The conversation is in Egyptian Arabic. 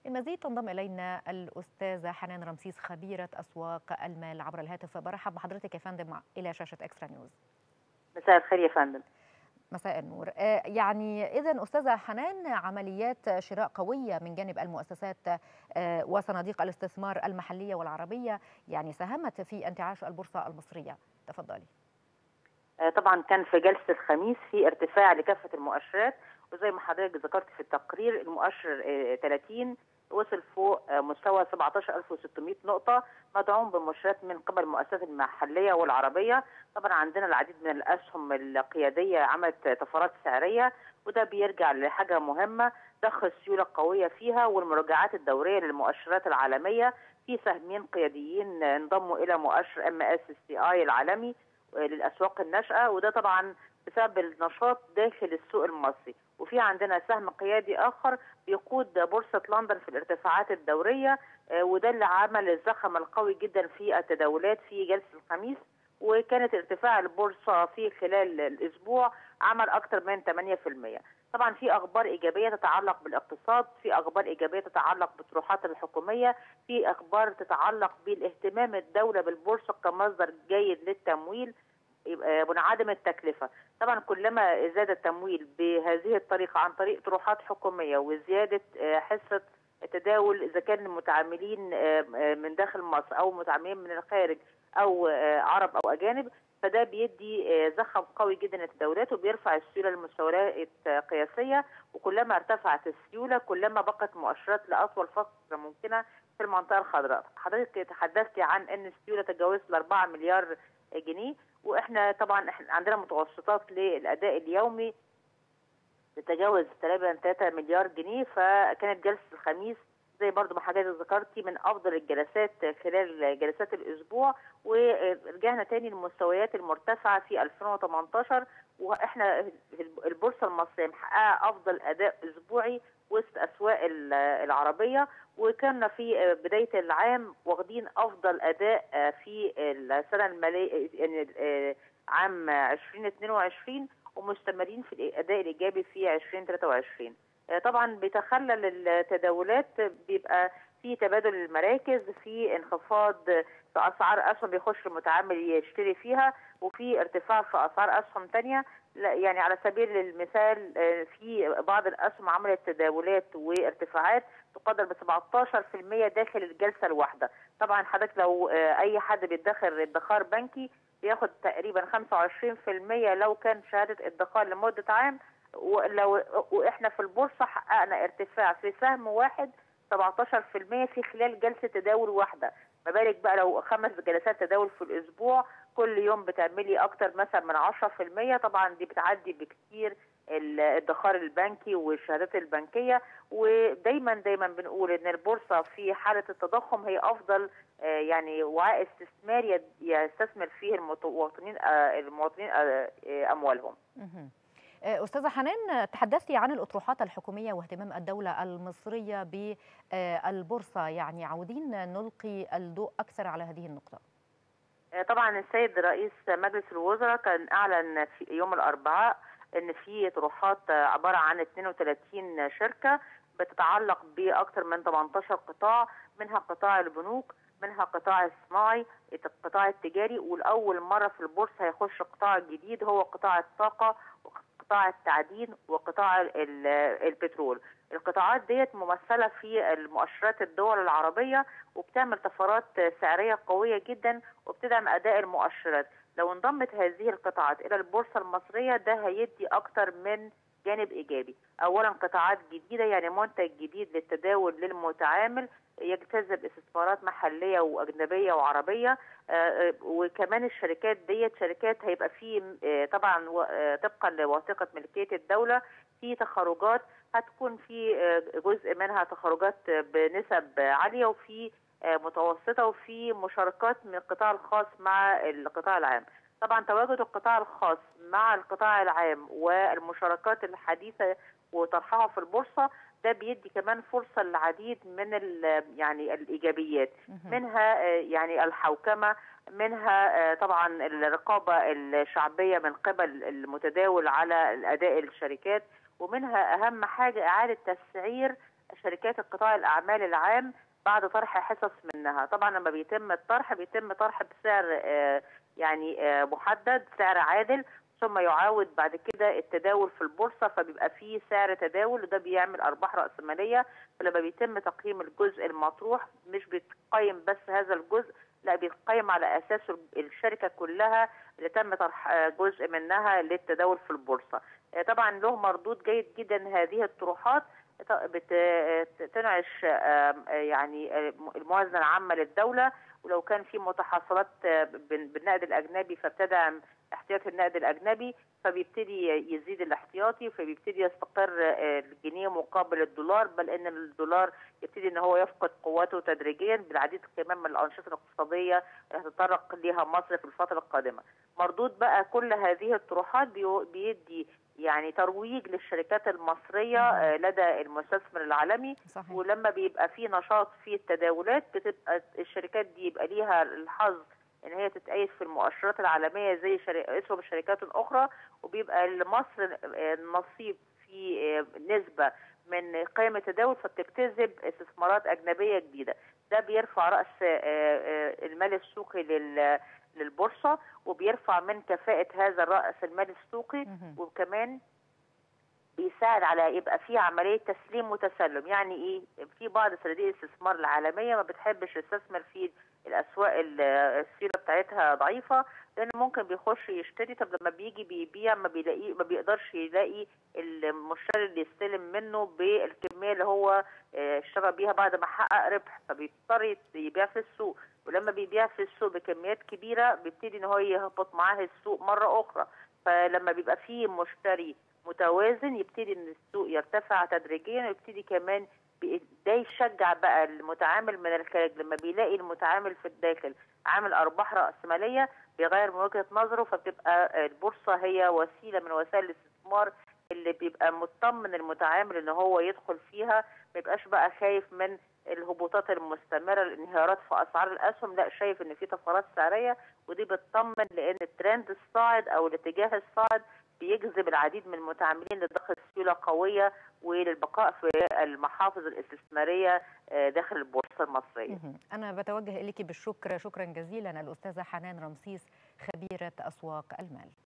للمزيد تنضم إلينا الأستاذة حنان رمسيس خبيرة أسواق المال عبر الهاتف برحب بحضرتك يا فندم إلى شاشة إكسترا نيوز مساء الخير يا فندم مساء النور يعني إذا أستاذة حنان عمليات شراء قوية من جانب المؤسسات وصناديق الاستثمار المحلية والعربية يعني ساهمت في انتعاش البورصة المصرية تفضلي طبعا كان في جلسة الخميس في ارتفاع لكافة المؤشرات وزي ما حضرتك ذكرت في التقرير المؤشر 30 وصل فوق مستوى 17600 نقطة مدعوم بمؤشرات من قبل المؤسسات المحلية والعربية طبعا عندنا العديد من الأسهم القيادية عملت طفرات سعرية وده بيرجع لحاجة مهمة ضخ السيولة القوية فيها والمراجعات الدورية للمؤشرات العالمية في سهمين قياديين انضموا إلى مؤشر ام اس سي اي العالمي للأسواق الناشئة وده طبعا بسبب النشاط داخل السوق المصري وفي عندنا سهم قيادي اخر بيقود بورصه لندن في الارتفاعات الدوريه وده اللي عمل الزخم القوي جدا في التداولات في جلسه الخميس وكانت ارتفاع البورصه في خلال الاسبوع عمل اكثر من 8% طبعا في اخبار ايجابيه تتعلق بالاقتصاد في اخبار ايجابيه تتعلق بالطروحات الحكوميه في اخبار تتعلق بالاهتمام الدوله بالبورصه كمصدر جيد للتمويل منعدم التكلفه طبعا كلما زاد التمويل بهذه الطريقه عن طريق طروحات حكوميه وزياده حصه التداول اذا كان المتعاملين من داخل مصر او متعاملين من الخارج او عرب او اجانب فده بيدي زخم قوي جدا للتداولات وبيرفع السيوله لمستويات قياسيه وكلما ارتفعت السيوله كلما بقت مؤشرات لاطول فتره ممكنه في المنطقه الخضراء حضرتك تحدثتي عن ان السيوله تجاوزت ال 4 مليار جنيه واحنا طبعا احنا عندنا متوسطات للاداء اليومي تتجاوز تقريبا 3 مليار جنيه فكانت جلسه الخميس زي برضو ما حضرتك ذكرتي من افضل الجلسات خلال جلسات الاسبوع ورجعنا تاني للمستويات المرتفعه في 2018 واحنا البورصه المصريه محققه افضل اداء اسبوعي وسط اسواق العربيه وكنا في بدايه العام واخدين افضل اداء في السنه الماليه يعني عام 2022 ومستمرين في الاداء الايجابي في 2023 طبعا بيتخلل التداولات بيبقى في تبادل المراكز في انخفاض في اسعار اسهم بيخش المتعامل يشتري فيها وفي ارتفاع في اسعار اسهم ثانيه يعني على سبيل المثال في بعض الاسهم عملت تداولات وارتفاعات تقدر ب 17% داخل الجلسه الواحده طبعا حضرتك لو اي حد بيدخر ادخار بنكي بياخد تقريبا 25% لو كان شهاده ادخار لمده عام ولو واحنا في البورصه حققنا ارتفاع في سهم واحد 17% في خلال جلسه تداول واحده ما بالك بقى لو خمس جلسات تداول في الاسبوع كل يوم بتعملي اكتر مثلا من 10% طبعا دي بتعدي بكتير الادخار البنكي والشهادات البنكيه ودايما دايما بنقول ان البورصه في حاله التضخم هي افضل يعني وعاء استثماري يستثمر فيه المواطنين المواطنين اموالهم. استاذه حنان تحدثتي عن الاطروحات الحكوميه واهتمام الدوله المصريه بالبورصه يعني عاودين نلقي الضوء اكثر على هذه النقطه طبعا السيد رئيس مجلس الوزراء كان اعلن في يوم الاربعاء ان في طروحات عباره عن 32 شركه بتتعلق باكثر من 18 قطاع منها قطاع البنوك منها قطاع الصناعي القطاع التجاري والاول مره في البورصه هيخش قطاع جديد هو قطاع الطاقه قطاع التعدين وقطاع البترول القطاعات ديت ممثله في المؤشرات الدول العربيه وبتعمل طفرات سعريه قويه جدا وبتدعم اداء المؤشرات لو انضمت هذه القطاعات الى البورصه المصريه ده هيدي اكتر من جانب ايجابي اولا قطاعات جديده يعني منتج جديد للتداول للمتعامل يجتذب استثمارات محليه واجنبيه وعربيه آه وكمان الشركات ديت شركات هيبقى في آه طبعا آه طبقا لوثيقه ملكيه الدوله في تخرجات هتكون في جزء منها تخرجات بنسب عاليه وفي متوسطه وفي مشاركات من القطاع الخاص مع القطاع العام طبعا تواجد القطاع الخاص مع القطاع العام والمشاركات الحديثه وطرحها في البورصه ده بيدي كمان فرصه للعديد من يعني الايجابيات منها يعني الحوكمه منها طبعا الرقابه الشعبيه من قبل المتداول على اداء الشركات ومنها اهم حاجه اعاده تسعير شركات القطاع الاعمال العام بعد طرح حصص منها طبعا لما بيتم الطرح بيتم طرح بسعر يعني محدد سعر عادل ثم يعاود بعد كده التداول في البورصه فبيبقى فيه سعر تداول وده بيعمل ارباح راسماليه فلما بيتم تقييم الجزء المطروح مش بيتقيم بس هذا الجزء لا بيتقيم على اساس الشركه كلها اللي تم طرح جزء منها للتداول في البورصه طبعا له مردود جيد جدا هذه الطروحات بتنعش يعني الموازنه العامه للدوله ولو كان في متحصلات بالنقد الاجنبي فبتدعم احتياطي النقد الاجنبي فبيبتدي يزيد الاحتياطي فبيبتدي يستقر الجنيه مقابل الدولار بل ان الدولار يبتدي ان هو يفقد قوته تدريجيا بالعديد كمان من الانشطه الاقتصاديه اللي هتتطرق ليها مصر في الفتره القادمه. مردود بقى كل هذه الطروحات بيدي يعني ترويج للشركات المصريه لدى المستثمر العالمي صحيح. ولما بيبقى في نشاط في التداولات بتبقى الشركات دي يبقى ليها الحظ ان هي تتأيد في المؤشرات العالميه زي اسهم الشركات الاخرى وبيبقى لمصر نصيب في نسبه من قيم التداول فبتجتذب استثمارات اجنبيه جديده ده بيرفع راس المال السوقي للبورصه وبيرفع من كفاءه هذا الراس المال السوقي وكمان بيساعد على يبقى في عمليه تسليم وتسلم يعني ايه في بعض صناديق الاستثمار العالميه ما بتحبش تستثمر في الاسواق السيره بتاعتها ضعيفه لان ممكن بيخش يشتري طب لما بيجي بيبيع ما بيلاقي ما بيقدرش يلاقي المشتري اللي يستلم منه بالكميه اللي هو اشترى بيها بعد ما حقق ربح فبيضطر يبيع في السوق ولما بيبيع في السوق بكميات كبيره بيبتدي ان هو يهبط معاه السوق مره اخرى فلما بيبقى فيه مشتري متوازن يبتدي ان السوق يرتفع تدريجيا ويبتدي كمان ده يشجع بقى المتعامل من الخارج لما بيلاقي المتعامل في الداخل عامل ارباح راسماليه بيغير من وجهه نظره فبتبقى البورصه هي وسيله من وسائل الاستثمار اللي بيبقى مطمن المتعامل ان هو يدخل فيها ما يبقاش بقى خايف من الهبوطات المستمره الانهيارات في اسعار الاسهم لا شايف ان في طفرات سعريه ودي بتطمن لان الترند الصاعد او الاتجاه الصاعد بيجذب العديد من المتعاملين لضخ سيوله قويه وللبقاء في المحافظ الاستثماريه داخل البورصه المصريه. انا بتوجه اليك بالشكر شكرا جزيلا الاستاذه حنان رمسيس خبيره اسواق المال.